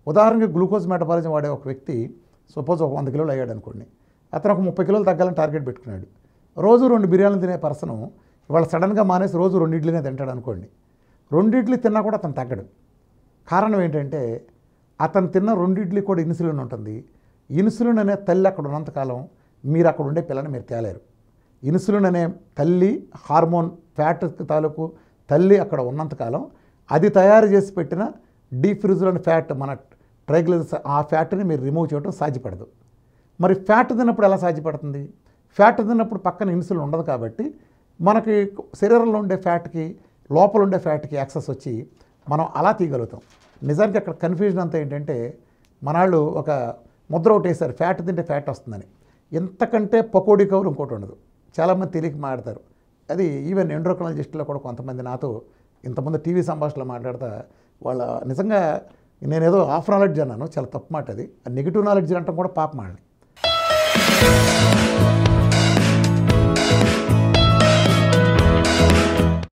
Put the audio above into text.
ఉదాహరణకి glucose metabolism వాడే ఒక వ్యక్తి సపోజ్ ఒక వంద కిలోలు అయ్యాడు అనుకోండి అతను ఒక ముప్పై కిలోలు తగ్గాలని టార్గెట్ పెట్టుకున్నాడు రోజు రెండు బిర్యానీలు తినే పర్సను ఇవాళ సడన్గా మానేసి రోజు రెండు ఇడ్లీనే తింటాడు అనుకోండి రెండు ఇడ్లీ తిన్నా కూడా అతను తగ్గడు కారణం ఏంటంటే అతను తిన్న రెండు ఇడ్లీ కూడా ఇన్సులిన్ ఉంటుంది ఇన్సులిన్ అనే తల్లి అక్కడ ఉన్నంతకాలం మీరు అక్కడ ఉండే పిల్లని మీరు తేలేరు ఇన్సులిన్ అనే తల్లి హార్మోన్ ఫ్యాట్ తాలూకు తల్లి అక్కడ ఉన్నంతకాలం అది తయారు చేసి పెట్టిన డీప్ ఫ్రిజ్లోని ఫ్యాట్ మన ట్రైగ్లిజర్స్ ఆ ఫ్యాట్ని మీరు రిమూవ్ చేయడం సాధ్యపడదు మరి ఫ్యాట్ తిన్నప్పుడు ఎలా సాధ్యపడుతుంది ఫ్యాట్ తిన్నప్పుడు పక్కన ఇన్సులిన్ ఉండదు కాబట్టి మనకి శరీరంలో ఉండే ఫ్యాట్కి లోపల ఉండే ఫ్యాట్కి యాక్సెస్ వచ్చి మనం అలా తీయగలుగుతాం నిజానికి అక్కడ కన్ఫ్యూజన్ అంతా ఏంటంటే మనాళ్ళు ఒక ముద్ర ఒకటి వేశారు ఫ్యాట్ తింటే ఫ్యాట్ వస్తుందని ఇంతకంటే పకోడీ కవర్ ఇంకోటి ఉండదు చాలామంది తెలియక మాట్లాడతారు అది ఈవెన్ ఎండ్రోక్రాలజిస్టులో కూడా కొంతమంది నాతో ఇంతమంది టీవీ సంభాషణలో మాట్లాడతా వాళ్ళ నిజంగా నేనేదో హాఫ్ నాలెడ్జ్ అన్నాను చాలా తప్పు మాట అది నెగిటివ్ నాలెడ్జ్ అంటాం కూడా పాప మాడని